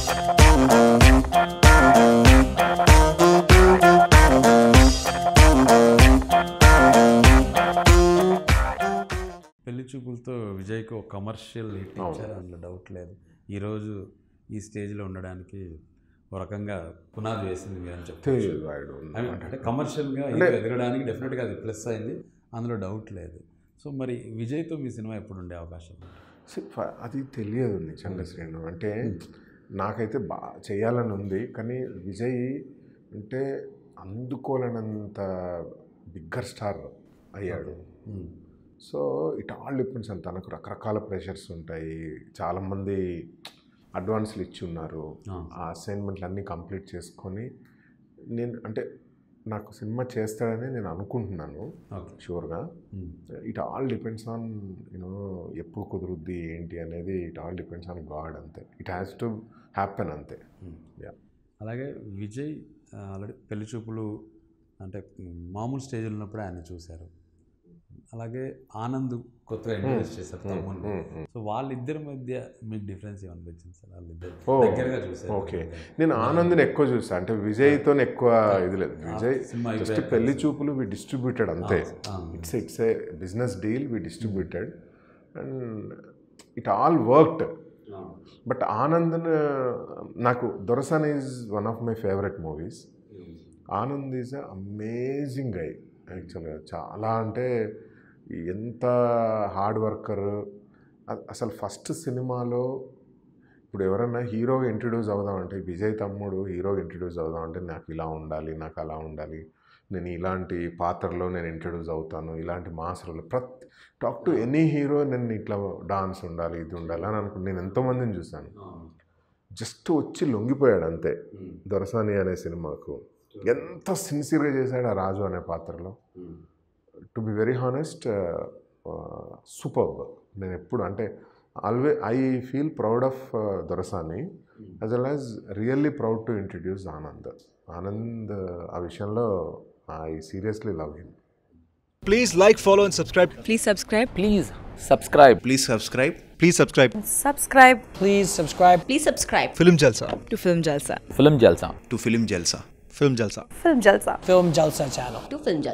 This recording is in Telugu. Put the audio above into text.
పెళ్లి చూపులతో విజయ్కి ఒక కమర్షియల్ హిట్ ఇచ్చారు అందులో డౌట్ లేదు ఈరోజు ఈ స్టేజ్లో ఉండడానికి ఒక రకంగా పునాది వేసింది మీరు అని చెప్పి తెలియదు వాడు అంటే కమర్షియల్గా ఎదగడానికి డెఫినెట్గా అది ప్లస్ అయింది అందులో డౌట్ లేదు సో మరి విజయ్తో మీ సినిమా ఎప్పుడు ఉండే అవకాశం ఉంది? సి- ఫ- అది తెలియదు నిజంగా శ్రీను అంటే నాకైతే బాగా చేయాలని ఉంది కానీ విజయ్ అంటే అందుకోలేనంత బిగ్గర్ స్టార్ అయ్యాడు hmm. So it all depends అని తనకు రకరకాల ప్రెషర్స్ ఉంటాయి చాలామంది అడ్వాన్స్లు ఇచ్చి ఉన్నారు ఆ. ఆ అసైన్మెంట్లు అన్నీ కంప్లీట్ చేసుకొని నేను అంటే నాకు సినిమా చేస్తాడని నేను అనుకుంటున్నాను ఓకే షూర్గా hmm. It all depends on you know ఎప్పుడు కుదురుద్ది ఏంటి అనేది it all depends on God అంతే ఇట్ హ్యాస్ టు హ్యాపెన్ అంతే మ్మ్. యా అలాగే విజయ్ ఆల్రెడీ పెళ్లి చూపులు అంటే మ్, మామూలు స్టేజ్లో ఉన్నప్పుడు ఆయన చూశారు అలాగే ఆనంద్ కొత్తగా ఇంట్రడ్యూస్ చేశారు తమ్ముళ్ళు సో వాళ్ళిద్దరి మధ్య మీకు డిఫరెన్స్ ఏమనిపించింది సార్ వాళ్ళిద్దరు ఓ, దగ్గరగా చూశారు ఓకే నేను ఆనంద్ని ఎక్కువ చూసా అంటే విజయ్తో ఎక్కువ ఇది లేదు విజయ్ సినిమా జస్ట్ అయిపోయాక పెళ్లి చూపులు వి డిస్ట్రిబ్యూటెడ్ అంతే ah. It's it's a business deal we distributed and it all worked but Anand నాకు Dorasani is one of my favourite movies Anand is amazing guy యాక్చువల్గా చాలా అంటే ఎంత హార్డ్ వర్కర్ అసలు ఫస్ట్ సినిమాలో ఇప్పుడు ఎవరన్నా హీరోగా ఇంట్రడ్యూస్ అవుదామంటే విజయ్ తమ్ముడు హీరోగా ఇంట్రడ్యూస్ అవుదామంటే నాకు ఇలా ఉండాలి నాకు అలా ఉండాలి నేను ఇలాంటి పాత్రలో నేను ఇంట్రడ్యూస్ అవుతాను ఇలాంటి మాస్ రోల్ ప్రతి టాక్ టు ఎనీ హీరో నేను ఇట్లా డాన్స్ ఉండాలి ఇది ఉండాలి అని అనుకుంటు నేను ఎంతోమందిని చూశాను జస్ట్ వచ్చి లొంగిపోయాడు అంతే దొరసాని అనే సినిమాకు ఎంత సిన్సియర్గా చేశాడు ఆ రాజు అనే పాత్రలో to be very honest super నేను ఎప్పుడు అంటే always I feel proud of Dorasani as well as really proud to introduce Anand Anand ఆ విషయంలో I seriously love him Please like, follow, and subscribe. Please subscribe. Please subscribe. Please subscribe. Please subscribe. Subscribe Please subscribe Please subscribe Film Jalsa. to Film Jalsa. Film Jalsa. To Film Jalsa. Film Jalsa. Film Jalsa. Film Jalsa channel. To Film Jalsa.